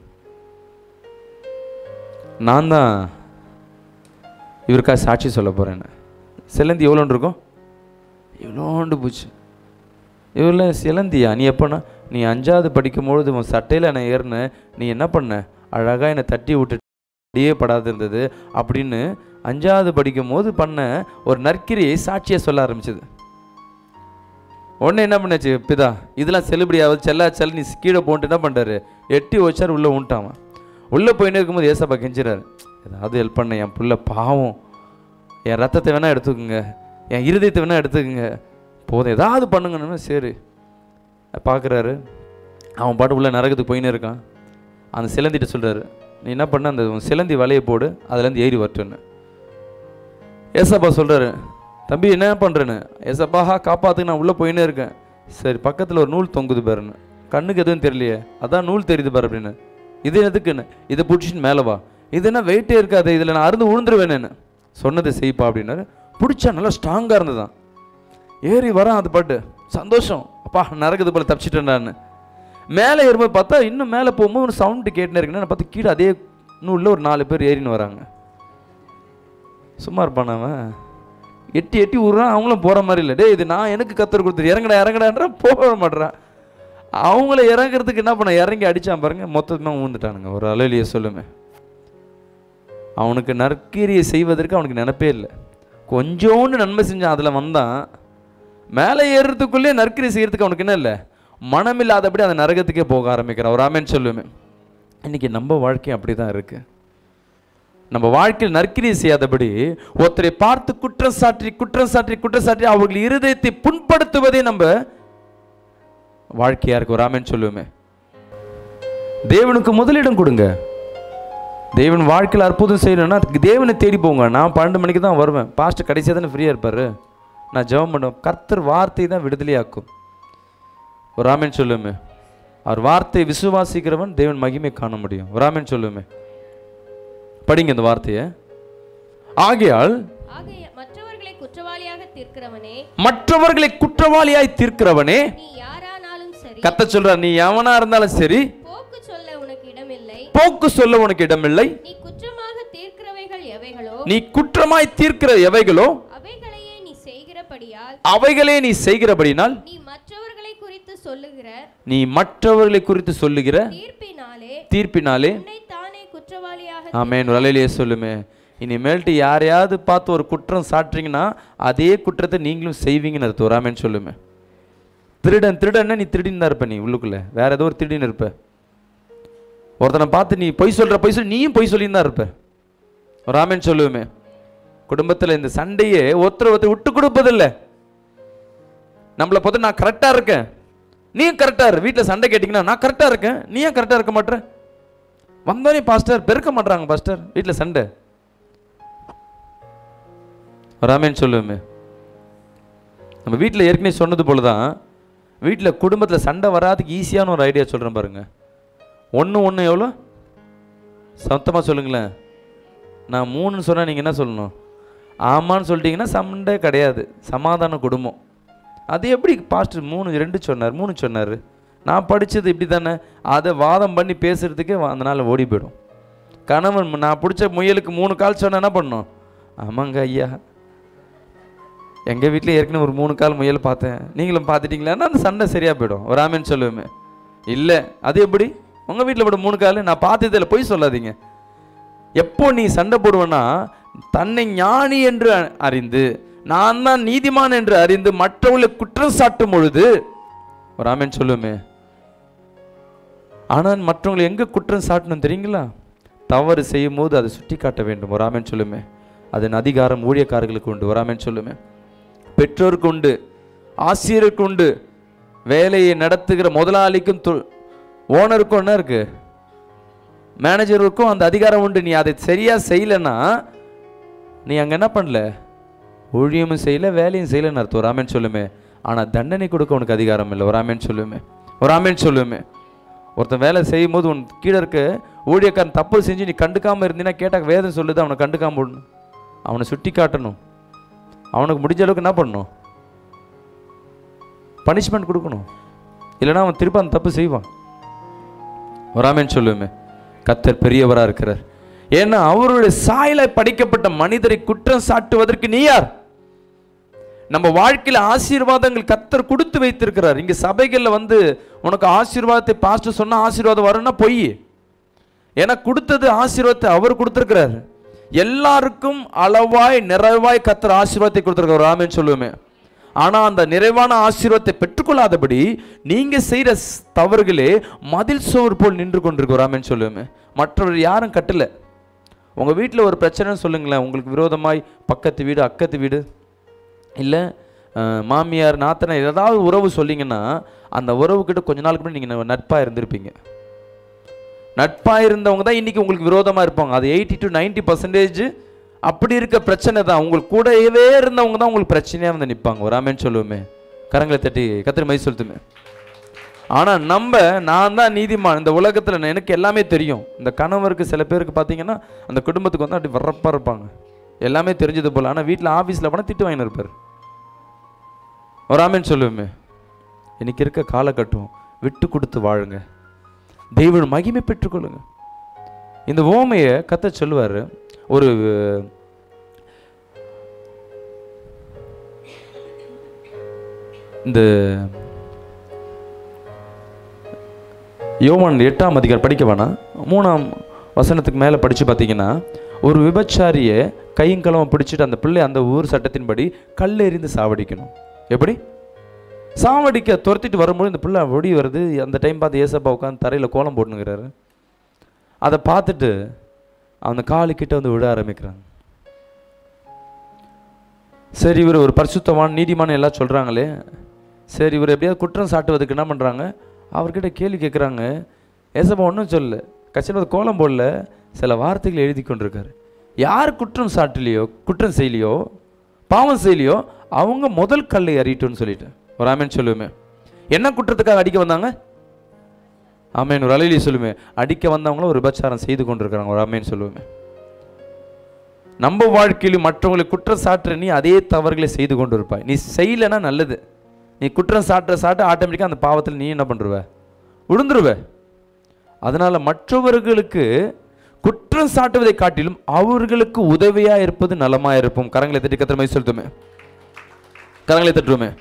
A: நான் தான் இவருக்கா சாட்சி சொல்ல போகிறேன்னு சிலந்தி எவ்வளோன்னு இருக்கும் இவ்வளோண்டு போச்சு இவ்வளோ சிலந்தியா நீ எப்போனா நீ அஞ்சாவது படிக்கும்பொழுது உன் சட்டையில் நான் ஏறினேன் நீ என்ன பண்ண அழகாக என்னை தட்டி விட்டுட்டு அடியே படாது இருந்தது அப்படின்னு அஞ்சாவது படிக்கும் போது பண்ண ஒரு நற்கிரியை சாட்சியாக சொல்ல ஆரம்பிச்சது உடனே என்ன பண்ணாச்சு பிதா இதெல்லாம் செல்லுபடி ஆகுது செல்லா செல்ல நீ கீழே போன்ட்டு என்ன பண்ணுறாரு எட்டி வச்சார் உள்ளே உண்டாமா உள்ளே போயின்னு இருக்கும்போது ஏசப்பா கெஞ்சுறாரு ஏதாவது ஹெல்ப் பண்ண என் புள்ள பாவம் என் ரத்தத்தை வேணால் எடுத்துக்கோங்க என் இருதயத்தை வேணால் எடுத்துக்கோங்க போதும் ஏதாவது பண்ணுங்கன்னு சரி பார்க்குறாரு அவன் பாட்டு உள்ள நரகத்துக்கு போயின்னு இருக்கான் அந்த சிலந்திட்ட சொல்கிறாரு நீ என்ன பண்ண அந்த உன் சிலந்தி வலையை போடு அதுலேருந்து ஏறி வரட்டுன்னு ஏசப்பா சொல்கிறாரு தம்பி என்ன பண்ணுறேன்னு ஏசப்பா ஹா காப்பாத்துக்கு நான் உள்ளே போயின்னே இருக்கேன் சரி பக்கத்தில் ஒரு நூல் தொங்குது பாருன்னு கண்ணுக்கு எதுவும் தெரியலையே அதான் நூல் தெரியுது பாரு அப்படின்னு இது எதுக்குன்னு இதை பிடிச்சின்னு மேலே வா இது என்ன வெயிட்டே இருக்காது இதில் நான் அருந்து விழுந்துருவேனேன்னு சொன்னதை செய்ப்பா அப்படின்னாரு பிடிச்சா நல்லா ஸ்ட்ராங்காக இருந்ததான் ஏறி வரான் அது பாட்டு சந்தோஷம் அப்பா நரகுது போல தப்பிச்சிட்டேன்டான்னு மேலே ஏறும்போது பார்த்தா இன்னும் மேலே போகும்போது ஒரு சவுண்டு கேட்டுனே இருக்குன்னு நான் பார்த்து கீழே அதே நூலில் ஒரு நாலு பேர் ஏறின்னு வராங்க சும்மா இருப்பான் அவன் எட்டி எட்டி விட்றான் அவங்களும் போகிற மாதிரி இல்லை டேய் இது நான் எனக்கு கத்தர் கொடுத்துரு இறங்கடா இறங்கடான்ற போக மாட்றான் அவங்கள இறங்குறதுக்கு என்ன பண்ண இறங்கி அடிச்சான் பாருங்க மொத்தமாக ஊந்துட்டானுங்க ஒரு அலையிலேயே சொல்லுமே அவனுக்கு நற்கீரியை செய்வதற்கு அவனுக்கு நினைப்பே இல்லை கொஞ்சோண்டு நன்மை செஞ்சான் அதில் வந்தான் மேலே ஏறுறதுக்குள்ளே நற்கிரி செய்யறதுக்கு அவனுக்கு என்ன இல்லை மனமில்லாதபடி அந்த நரகத்துக்கே போக ஆரம்பிக்கிறான் ஒரு ஆமேன்னு சொல்லுவேன் இன்னைக்கு நம்ம வாழ்க்கையும் அப்படி தான் இருக்கு நம்ம வாழ்க்கையில் நற்கிரியை செய்யாதபடி ஒருத்தரை பார்த்து குற்றம் சாற்றி குற்றம் சாற்றி குற்றம் சாற்றி அவர்கள் இருதயத்தை புண்படுத்துவதே நம்ம வாழ்க்கையா இருக்கு ஒரு ஆமேன்னு சொல்லுவேமே தேவனுக்கு முதலிடம் கொடுங்க தேவன் வாழ்க்கையில் அற்புதம் செய்யணும்னா அதுக்கு தேவனை தேடி போங்க நான் பன்னெண்டு மணிக்கு தான் வருவேன் பாஸ்ட் கடைசியாக தானே ஃப்ரீயாக இருப்பார் நான் ஜெபம் பண்ணுவேன் கர்த்தர் வார்த்தை தான் விடுதலையாக்கும் ஒரு ராமன் சொல்லுமே அவர் வார்த்தையை விசுவாசிக்கிறவன் தேவன் மகிமை காண முடியும் ஒரு ராமன் சொல்லுமே படிங்க இந்த வார்த்தையை ஆகையால்
B: ஆகைய மற்றவர்களை குற்றவாளியாக தீர்க்கிறவனே
A: மற்றவர்களை குற்றவாளியாய் தீர்க்கிறவனே
B: நீ யாரானாலும் சரி
A: கத்த சொல்றார் நீ எவனா இருந்தாலும் சரி
B: போக்கு சொல்ல உனக்கு இடமில்லை
A: போக்கு சொல்ல உனக்கு இடமில்லை
B: நீ குற்றமாக தீர்க்கிறவைகள் எவைகளோ
A: நீ குற்றமாய் தீர்க்கிற எவைகளோ
B: அவைகளையே நீ செய்கிறபடியால்
A: அவைகளே நீ செய்கிறபடினால்
B: நீ மற்றவர்களை குறித்து சொல்லுகிற
A: நீ மற்றவர்களை குறித்து சொல்லுகிற
B: தீர்ப்பினாலே
A: தீர்ப்பினாலே
B: உன்னை தானே குற்றவாளியாக
A: ஆமேன் வலையிலேயே சொல்லுமே இனிமேல்ட்டு யாரையாவது பார்த்து ஒரு குற்றம் சாட்டுறீங்கன்னா அதே குற்றத்தை நீங்களும் செய்வீங்கன்னு அர்த்தம் ஒரு ஆமேன்னு சொல்லுமே திருடன் திருடன்னா நீ திருடின்னு தான் இருப்ப நீ உள்ளுக்குள்ள வேற ஏதோ ஒரு திருடின்னு இருப்ப ஒருத்தனை பார்த்து நீ பொய் சொல்ற பொய் சொல்லி நீயும் பொய் சொல்லின்னு தான் இருப்ப ஒரு ஆமேன்னு சொல்லுவேமே குடும்பத்தில் இந்த சண்டையே ஒருத்தர் ஒருத்தர் விட்டு கொடுப்பதில்லை நம்மளை பார்த்து நான் கரெக்டாக இருக்கேன் நீயும் கரெக்டாக இரு வீட்டில் சண்டை கேட்டிங்கன்னா நான் கரெக்டாக இருக்கேன் நீ ஏன் கரெக்டாக இருக்க மாட்டேற வந்தோடனே பாஸ்டர் பெருக்க மாட்றாங்க பாஸ்டர் வீட்டில் சண்டை ராமேன் சொல்லுவேமே நம்ம வீட்டில் ஏற்கனவே சொன்னது போல தான் வீட்டில் குடும்பத்தில் சண்டை வராதுக்கு ஈஸியான ஒரு ஐடியா சொல்கிறேன் பாருங்க ஒன்று ஒன்று எவ்வளோ சத்தமாக சொல்லுங்களேன் நான் மூணுன்னு சொன்னால் நீங்கள் என்ன சொல்லணும் ஆமான்னு சொல்லிட்டீங்கன்னா சண்டை கிடையாது சமாதான குடும்பம் அது எப்படி பாஸ்டர் மூணு ரெண்டு சொன்னார் மூணு சொன்னார் நான் படித்தது இப்படி தானே அதை வாதம் பண்ணி பேசுகிறதுக்கே அந்த நாள் ஓடி போயிடும் கணவன் நான் பிடிச்ச முயலுக்கு மூணு கால் சொன்ன என்ன பண்ணணும் ஆமாங்க ஐயா எங்கள் வீட்டில் ஏற்கனவே ஒரு மூணு கால் முயல் பார்த்தேன் நீங்களும் பார்த்துட்டீங்களான்னா அந்த சண்டை சரியாக போயிடும் ஒரு ஆமேன்னு சொல்லுவேமே இல்லை அது எப்படி உங்கள் வீட்டில் போட மூணு கால் நான் பார்த்ததில்ல போய் சொல்லாதீங்க எப்போ நீ சண்டை போடுவேன்னா தன்னை ஞானி என்று அ- அறிந்து நான் தான் நீதிமான் என்று அறிந்து மற்றவர்களை குற்றம் சாட்டும் பொழுது ஒரு ஆமேன் சொல்லுமே ஆனால் மற்றவங்களை எங்கே குற்றம் சாட்டணும் தெரியுங்களா தவறு செய்யும் போது அதை சுட்டி காட்ட வேண்டும் ஒரு ஆமேன் சொல்லுமே அதன் அதிகாரம் ஊழியக்காரர்களுக்கு உண்டு ஒரு ஆமேன் சொல்லுமே பெற்றோருக்கு உண்டு ஆசிரியருக்கு உண்டு வேலையை நடத்துகிற முதலாளிக்கும் தொ- ஓனருக்கும் என்ன இருக்கு மேனேஜருக்கும் அந்த அதிகாரம் உண்டு நீ அதை சரியா செய்யலைன்னா நீ அங்கே என்ன பண்ணல ஊழியமும் செய்யல வேலையும் செய்யலன்னு அர்த்தம் ஒரு ஆமேன் சொல்லுமே ஆனால் தண்டனை கொடுக்க உனக்கு அதிகாரம் இல்லை ஒரு ஆமேன் சொல்லுமே ஒரு ஆமேன் சொல்லுமே ஒருத்தன் வேலை செய்யும் போது உன் கீழே இருக்க ஊழியக்காரன் தப்பு செஞ்சு நீ கண்டுக்காமல் இருந்தீங்கன்னா கேட்டால் வேதம் சொல்லுது அவனை கண்டுக்காம விடணும் அவனை சுட்டி காட்டணும் அவனுக்கு முடிஞ்ச அளவுக்கு என்ன பண்ணணும் பனிஷ்மெண்ட் கொடுக்கணும் இல்லைன்னா அவன் திரும்ப அந்த தப்பு செய்வான் வராமேன்னு சொல்லுவேமே கத்தர் பெரியவராக இருக்கிறார் ஏன்னா அவருடைய சாயலை படிக்கப்பட்ட மனிதரை குற்றம் சாட்டுவதற்கு நீ யார் நம்ம வாழ்க்கையில ஆசீர்வாதங்கள் கத்தர் கொடுத்து வைத்திருக்கிறார் இங்க சபைகள்ல வந்து உனக்கு ஆசீர்வாதத்தை பாஸ்டர் சொன்னா ஆசீர்வாதம் வரும்னா பொய் ஏன்னா கொடுத்தது ஆசீர்வாதத்தை அவர் கொடுத்திருக்கிறார் எல்லாருக்கும் அளவாய் நிறைவாய் கத்தர் ஆசீர்வாதத்தை கொடுத்திருக்கார் ஆமேன்னு சொல்லுவேமே ஆனால் அந்த நிறைவான ஆசீர்வாதத்தை பெற்றுக்கொள்ளாதபடி நீங்கள் செய்கிற தவறுகளே மதில் சுவர் போல் நின்று கொண்டிருக்கிறாமேன்னு சொல்லுவேன் மற்றவர் யாரும் கட்டல உங்கள் வீட்டில் ஒரு பிரச்சனைன்னு சொல்லுங்களேன் உங்களுக்கு விரோதமாய் பக்கத்து வீடு அக்கத்து வீடு இல்லை மாமியார் நாத்தனார் ஏதாவது உறவு சொன்னீங்கன்னா அந்த உறவுக்கிட்ட கொஞ்ச நாளுக்கு முன்னாடி நீங்கள் நட்பாக இருந்திருப்பீங்க நட்பாக இருந்தவங்க தான் இன்றைக்கி உங்களுக்கு விரோதமாக இருப்பாங்க அது எயிட்டி டு நைன்ட்டி பர்சன்டேஜ் அப்படி இருக்க பிரச்சனை தான் உங்களுக்கு கூடவே இருந்தவங்க தான் உங்களுக்கு பிரச்சனையாக வந்து நிற்பாங்க ஒரு ஆமேன்னு சொல்லுவோமே கரங்களை தட்டி கத்திரி மை சொல்லுமே ஆனால் நம்ம நான் தான் நீதிமான் இந்த உலகத்தில் எனக்கு எல்லாமே தெரியும் இந்த கணவருக்கு சில பேருக்கு பார்த்தீங்கன்னா அந்த குடும்பத்துக்கு வந்து அப்படி வரப்பாக இருப்பாங்க எல்லாமே தெரிஞ்சது போல் ஆனால் வீட்டில் ஆஃபீஸில் போனால் திட்டு வாங்கின்னு இருப்பார் ஒரு ஆமேன்னு சொல்லுவோமே இன்னைக்கு இருக்க காலகட்டம் விட்டு கொடுத்து வாழுங்க தெய்வன் மகிமை பெற்றுக்கொள்ளுங்க இந்த ஓமையை கத்த சொல்லுவார் ஒரு இந்த யோவான் எட்டாம் அதிகாரம் படிக்க வேணாம் மூணாம் வசனத்துக்கு மேலே படித்து பார்த்தீங்கன்னா ஒரு விபச்சாரியை கையங்கலமாக பிடிச்சிட்டு அந்த பிள்ளை அந்த ஊர் சட்டத்தின்படி கல் எறிந்து சாவடிக்கணும் எப்படி சாவடிக்க துரத்திட்டு வரும்போது இந்த பிள்ளை ஒடி வருது அந்த டைம் பார்த்து ஏசப்பா உட்காந்து தரையில் கோலம் போட்டுனுங்கிறாரு அதை பார்த்துட்டு அந்த காலு கிட்ட வந்து விட ஆரம்பிக்கிறாங்க சரி இவர் ஒரு பரிசுத்தமான நீதிமான எல்லாம் சொல்கிறாங்களே சரி இவர் எப்படியாவது குற்றம் சாட்டுவதுக்கு என்ன பண்ணுறாங்க அவர்கிட்ட கேள்வி கேட்குறாங்க ஏசப்பா ஒன்றும் சொல்லல கட்சியில் கோலம் போடல சில வார்த்தைகள் எழுதி கொண்டிருக்காரு யார் குற்றம் சாட்டலையோ குற்றம் செய்யலையோ பாவம் செய்யலையோ அவங்க முதல் கல்லை அறியட்டும்னு சொல்லிட்டு ஒரு ஆமேன் சொல்லுவேமே என்ன குற்றத்துக்காக அடிக்க வந்தாங்க ஆமேன் ஒரு அலையிலே சொல்லுவேன் அடிக்க வந்தவங்களும் ஒரு விபச்சாரம் செய்து கொண்டிருக்கிறாங்க ஒரு ஆமேன் சொல்லுவேன் நம்ம வாழ்க்கையிலும் மற்றவங்களை குற்றம் சாட்டுற நீ அதே தவறுகளை செய்து கொண்டு இருப்பாய் நீ செய்யலைன்னா நல்லது நீ குற்றம் சாட்டுற சாட்ட ஆட்டோமேட்டிக்காக அந்த பாவத்தில் நீ என்ன பண்ணுருவ விழுந்துருவ அதனால மற்றவர்களுக்கு குற்றம் சாட்டுவதை காட்டிலும் அவர்களுக்கு உதவியா இருப்பது நலமா இருப்போம் கரங்களை தட்டி கத்திர மாதிரி செலுத்துமே கரங்களை தட்டுவோமே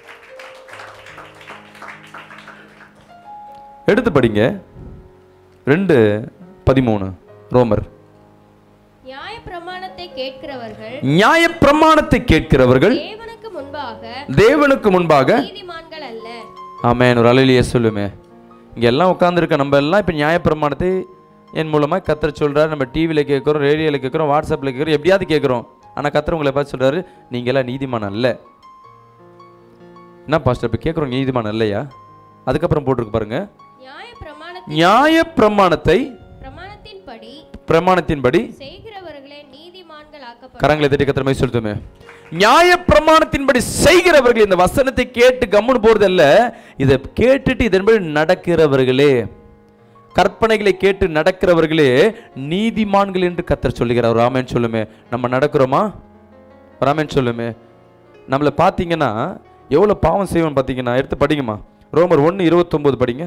A: எடுத்து படிங்க ரெண்டு பதிமூணு ரோமர்
B: நியாய பிரமாணத்தை கேட்கிறவர்கள்
A: நியாய பிரமாணத்தை கேட்கிறவர்கள்
B: தேவனுக்கு முன்பாக
A: தேவனுக்கு முன்பாக
B: நீதிமான்கள் அல்ல
A: ஆமேன் ஒரு அலையிலேயே சொல்லுமே இங்கே எல்லாம் உட்காந்துருக்க நம்ம எல்லாம் இப்போ நியாயப்பிரமாணத்தை என் மூலமாக கத்தர் சொல்கிறார் நம்ம டிவியில் கேட்குறோம் ரேடியோவில் கேட்குறோம் வாட்ஸ்அப்பில் கேட்குறோம் எப்படியாவது கேட்குறோம் ஆனால் கத்தர் உங்களை பார்த்து சொல்கிறாரு நீங்கள் எல்லாம் நீதிமான் அல்ல என்ன பாஸ்டர் இப்போ கேட்குறோம் நீதிமான் இல்லையா அதுக்கப்புறம் போட்டிருக்கு பாருங்க
B: நியாய பிரமாண
A: நியாய பிரமாணத்தை
B: பிரமாணத்தின்படி
A: பிரமாணத்தின்படி
B: செய்கிறவர்களே நீதிமான்கள் ஆக்கப்படும்
A: கரங்களை தட்டி கத்திர மாதிரி சொல்லுமே நியாய பிரமாணத்தின்படி செய்கிறவர்கள் இந்த வசனத்தை கேட்டு கம்முன்னு போறதல்ல இதை கேட்டுட்டு இதன்படி நடக்கிறவர்களே கற்பனைகளை கேட்டு நடக்கிறவர்களே நீதிமான்கள் என்று கத்தர் சொல்லுகிறார் ராமன் சொல்லுமே நம்ம நடக்கிறோமா ராமன் சொல்லுமே நம்மளை பார்த்தீங்கன்னா எவ்வளோ பாவம் செய்வோம் பார்த்தீங்கன்னா எடுத்து படிங்கம்மா ரோமர் ஒன்று இருபத்தொம்போது படிங்க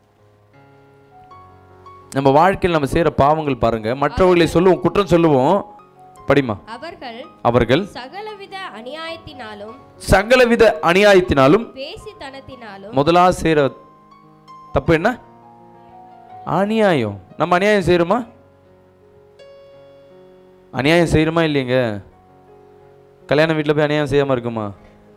A: நம்ம வாழ்க்கையில் நம்ம செய்கிற பாவங்கள் பாருங்க மற்றவர்களை சொல்லுவோம் குற்றம் சொல்லுவோம் படிமா
B: அவர்கள்
A: அவர்கள்
B: சகலவித அநியாயத்தினாலும்
A: சகலவித அநியாயத்தினாலும்
B: பேசித்தனத்தினாலும்
A: முதலா செய்கிற தப்பு என்ன அநியாயம் நம்ம அநியாயம் செய்கிறோமா அநியாயம் செய்கிறோமா இல்லைங்க கல்யாண வீட்டில் போய் அநியாயம் செய்யாமல் இருக்குமா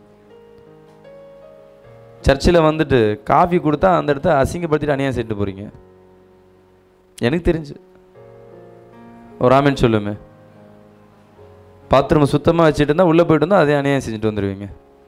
A: சர்ச்சில் வந்துட்டு காஃபி கொடுத்தா அந்த இடத்த அசிங்கப்படுத்திட்டு அநியாயம் செய்துட்டு போகிறீங்க எனக்கு தெரிஞ்சு ஒரு ஆமேன்னு சொல்லுமே பாத்ரூம் சுத்தமாக வச்சுட்டு இருந்தால் உள்ளே போயிட்டு இருந்தால் அதே அநியாயம் செஞ்சுட்டு வந்துடுவீங்க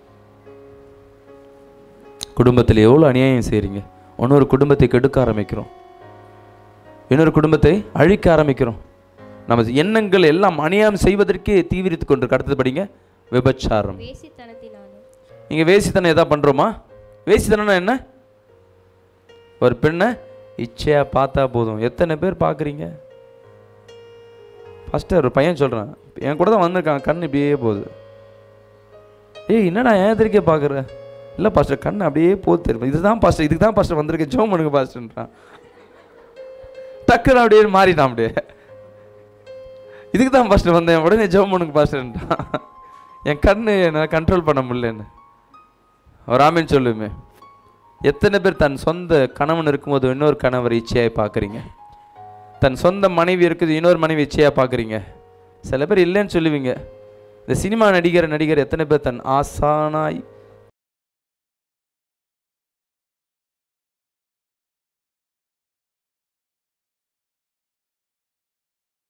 A: குடும்பத்தில் எவ்வளோ அநியாயம் செய்கிறீங்க இன்னொரு குடும்பத்தை கெடுக்க ஆரம்பிக்கிறோம் இன்னொரு குடும்பத்தை அழிக்க ஆரம்பிக்கிறோம் நம்ம எண்ணங்கள் எல்லாம் அநியாயம் செய்வதற்கே தீவிரித்து கொண்டிருக்கு அடுத்தது படிங்க விபச்சாரம்
B: பேசித்தனத்தினாலும்
A: இங்கே வேசித்தனம் எதா பண்ணுறோமா வேசித்தனம்னா என்ன ஒரு பெண்ணை இச்சையாக பார்த்தா போதும் எத்தனை பேர் பார்க்குறீங்க ஃபஸ்ட்டு ஒரு பையன் சொல்கிறான் என் கூட தான் வந்திருக்கான் கண் இப்படியே போகுது ஏய் என்னடா ஏன் எதிர்க்கே பார்க்குற இல்லை பாஸ்டர் கண் அப்படியே போகுது தெரியும் இதுதான் பாஸ்டர் இதுக்கு தான் பாஸ்டர் வந்திருக்கேன் ஜோம் பண்ணுங்க பாஸ்டர்ன்றான் டக்குன்னு அப்படியே மாறிட்டான் அப்படியே இதுக்கு தான் பாஸ்டர் வந்தேன் உடனே ஜோம் பண்ணுங்க பாஸ்டர்ன்றான் என் கண்ணு என்னால் கண்ட்ரோல் பண்ண முடியலன்னு ஒரு ஆமீன் சொல்லுமே எத்தனை பேர் தன் சொந்த கணவன் இருக்கும்போது இன்னொரு கணவர் இச்சையாய் பார்க்குறீங்க தன் சொந்த மனைவி இருக்குது இன்னொரு மனைவி இச்சையாக பார்க்குறீங்க சில பேர் இல்லைன்னு சொல்லுவீங்க இந்த சினிமா நடிகர் நடிகர் எத்தனை பேர் தன் ஆசானாய்